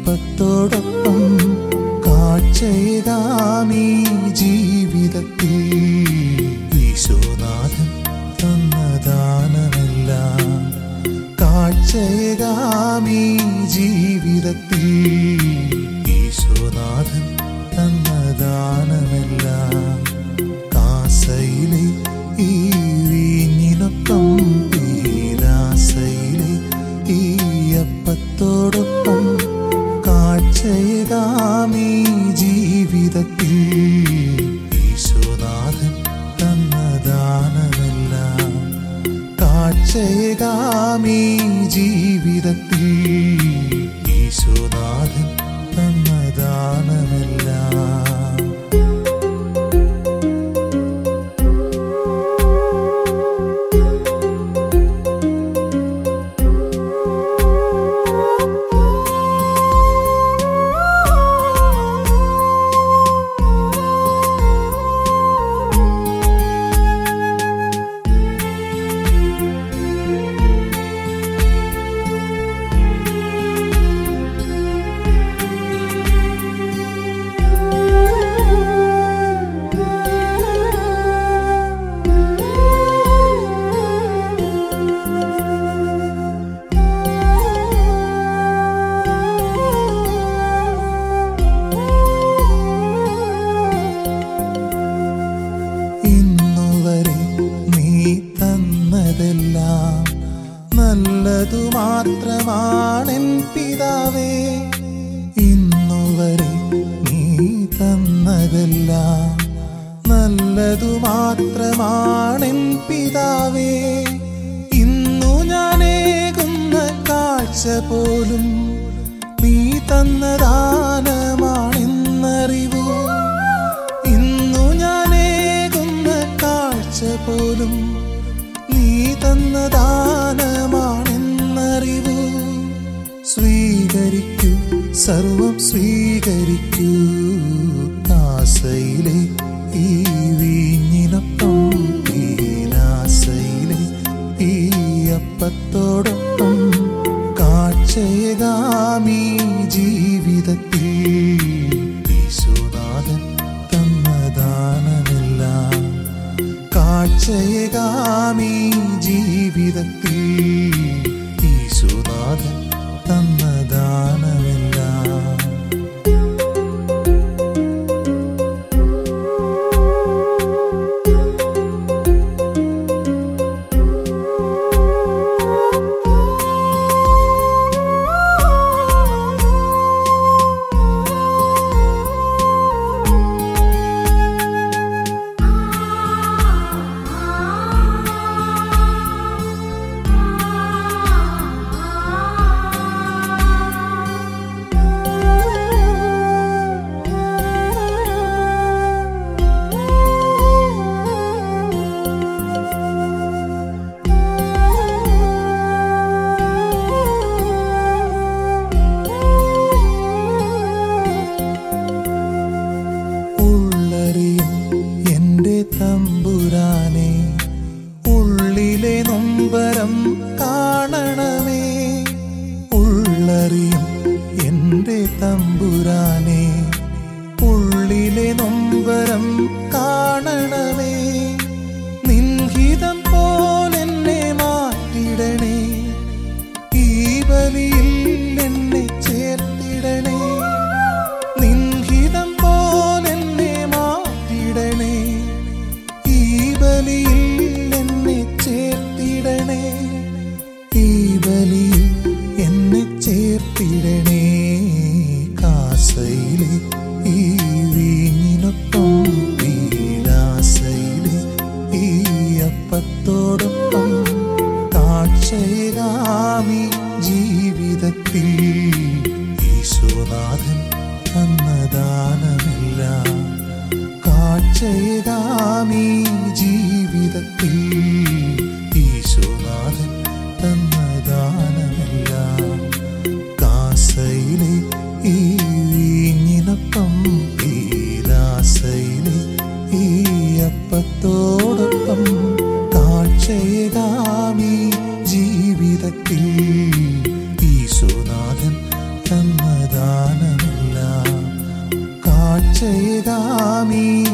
അപ്പത്തോടൊപ്പം കാഴ്ചയേകാമീ ജീവിതത്തിൽ ഈശോനാഥൻ തന്ന ദാനമെല്ലാം കാഴ്ചയേകാമീ ജീവിതത്തിൽ ഈശോനാഥൻ തന്ന ദാനമെല്ലാം കാസയിലെ ഈ വീഞ്ഞിനൊപ്പം പീലാസയിലെ ഈ അപ്പത്തോടൊപ്പം കാഴ്ചയേകാമീ ജീവിതത്തിൽ ഈശോനാഥൻ തന്ന ദാനമെല്ലാം കാഴ്ചയേകാമീ ജീവിതത്തിൽ ഈശോനാഥൻ തന്ന ദാനമെല്ലാം ഇന്നുവരെ നീ തന്നതെല്ലാം നല്ലതു മാത്രമാണെൻ പിതാവേ ഇന്നുവരെ നീ തന്നതെല്ലാം നല്ലതു മാത്രമാണെൻ പിതാവേ ഇന്നു ഞാനേകുന്ന കാഴ്ച പോലും നീ തന്ന ദാനമാണെന്നറിവൂ ഇന്നു ഞാനേകുന്ന കാഴ്ച പോലും നീ തന്ന ദാനമാണെന്നറിവൂ സ്വീകരിക്കൂ സർവം സ്വീകരിക്കൂ കാസയിലെ ഈ വീഞ്ഞിനൊപ്പം പീലാസയിലെ ഈ അപ്പത്തോടൊപ്പം കാഴ്ചയേകാമീ ജീവിതത്തിൽ ഈശോനാഥൻ തന്ന ദാനമെല്ലാം കാഴ്ചയേകാമീ ജീവിതത്തിൽ ഈശോനാഥൻ തന്ന ദാനമെല്ലാം ഉള്ളറിയും എന്റെ തമ്പുരാനെ ഉള്ളിലെ നൊമ്പരം കാണണമേ ഉള്ളറിയും എന്റെ തമ്പുരാനെ ഉള്ളിലെ നൊമ്പരം കാണണമേ നിൻഹിതം പോലെന്നെ മാറ്റിടണേ ഈ ബലിയിൽ എന്നെ ചേർത്തിടണേ നിൻഹിതം പോലെന്നെ മാറ്റിടണേ ഈ ബലിയിൽ എന്നെ ചേർത്തിടണേ ഈ ബലിയിൽ എന്നെ ചേർത്തിടണേ കാസയിലെ ഈ വീഞ്ഞിനൊപ്പം പീലാസയിലെ ഈ അപ്പത്തോടൊപ്പം കാഴ്ചയേകാമി ജീവിതത്തിൽ ഈശോനാഥൻ തന്ന ദാനമെല്ലാം കാഴ്ചയേകാമി ജീവിതത്തിൽ ഈശോനാഥൻ തന്ന ദാനമെല്ലാം കാസയിലെ ഈ വീഞ്ഞിനൊപ്പം പീലാസയിലെ ഈ അപ്പത്തോടൊപ്പം കാഴ്ചയേകാമി ജീവിതത്തിൽ ഈശോനാഥൻ തന്നതാ പ്രത്യാശയകാമീ